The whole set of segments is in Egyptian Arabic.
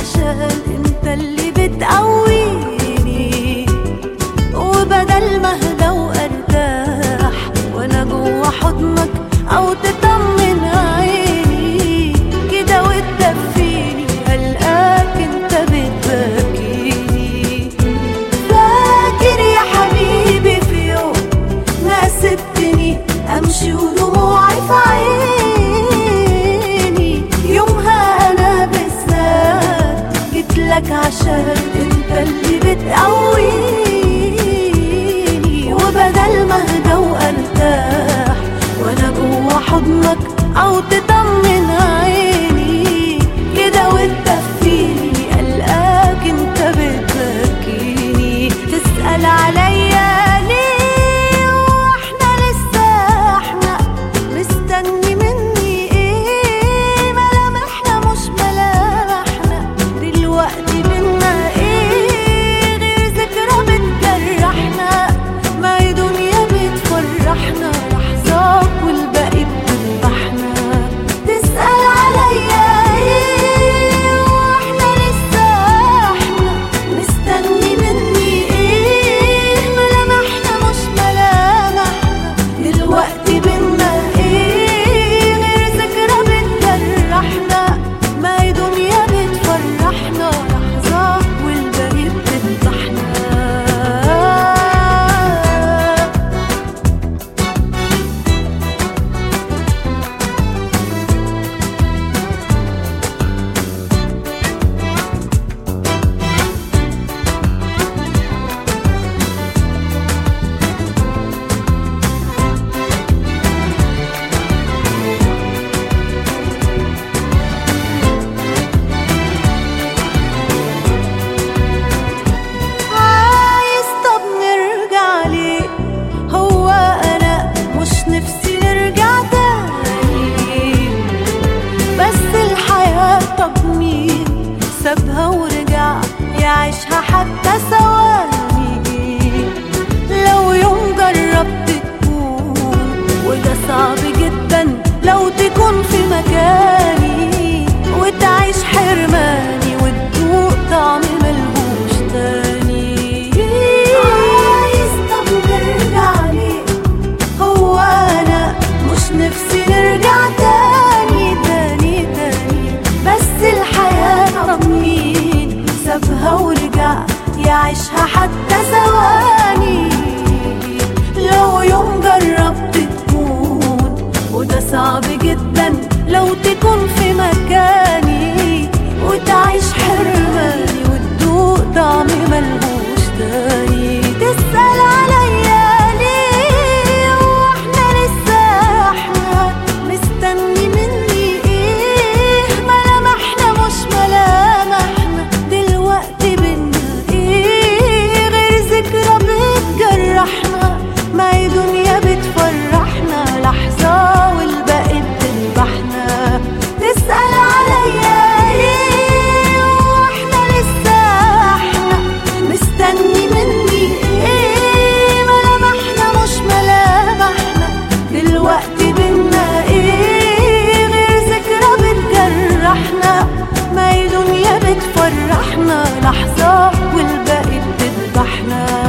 عشان انت اللي بتقويني وبدل ما اهدى وارتاح وانا جوا حضنك او تطمن عيني كده وتدفيني هلقاك انت بتبكيني فاكر يا حبيبي في يوم ما سبتني امشي ودموعي في عيني يومها انا بالذات جيتلك عشان انت اللي بتقويني وبدل ما اهدى وارتاح وانا جوا حضنك او تطمن عيني كده وتدفيني قلقاك انت بتبكيني تسأل عليا ليه واحنا لسه احنا مستني مني ايه ملامحنا مش ملامحنا دلوقتي بينا ايه غير ذكرى بتجرحنا ما هي دنيا بتفرحنا لحظات والباقي بتذبحنا تسأل عليا ايه واحنا لسه احنا مستني مني ايه ملامحنا مش ملامحنا دلوقتي بينا ايه غير ذكرى بتجرحنا ما هي دنيا بتفرحنا لحظات والباقي بتذبحنا عايز طب نرجع ليه هو انا مش نفسي نرجع تاني بس الحياة طب مين سابها ورجع يعيشها حتى ثواني لو يوم جربت تكون وده صعب جدا لو تكون في مكاني وتعيش حرماني وتدوق طعم ملهوش تاني عايز طب نرجع ليه هو انا مش نفسي نرجع تاني تاني تاني بس الحياة طب مين سابها ورجع يعيشها حتى ثواني لو يوم جربت تكون وده صعب جدا لو تكون في مكاني وتعيش حرماني وتدوق طعم ملهوش تاني تسأل عليا ليه واحنا لسه احنا مستني مني ايه ملامحنا مش ملامحنا دلوقتي بينا ايه غير ذكرى بتجرحنا ما هي دنيا بتفرحنا لحظة والباقي بتذبحنا تسأل عليا ليه واحنا لسه احنا مستني مني ايه ملامحنا مش ملامحنا دلوقتي بينا ايه غير ذكرى بتجرحنا ما هي دنيا بتفرحنا لحظة والباقي بتذبحنا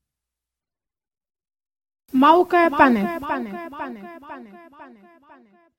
موقع بانل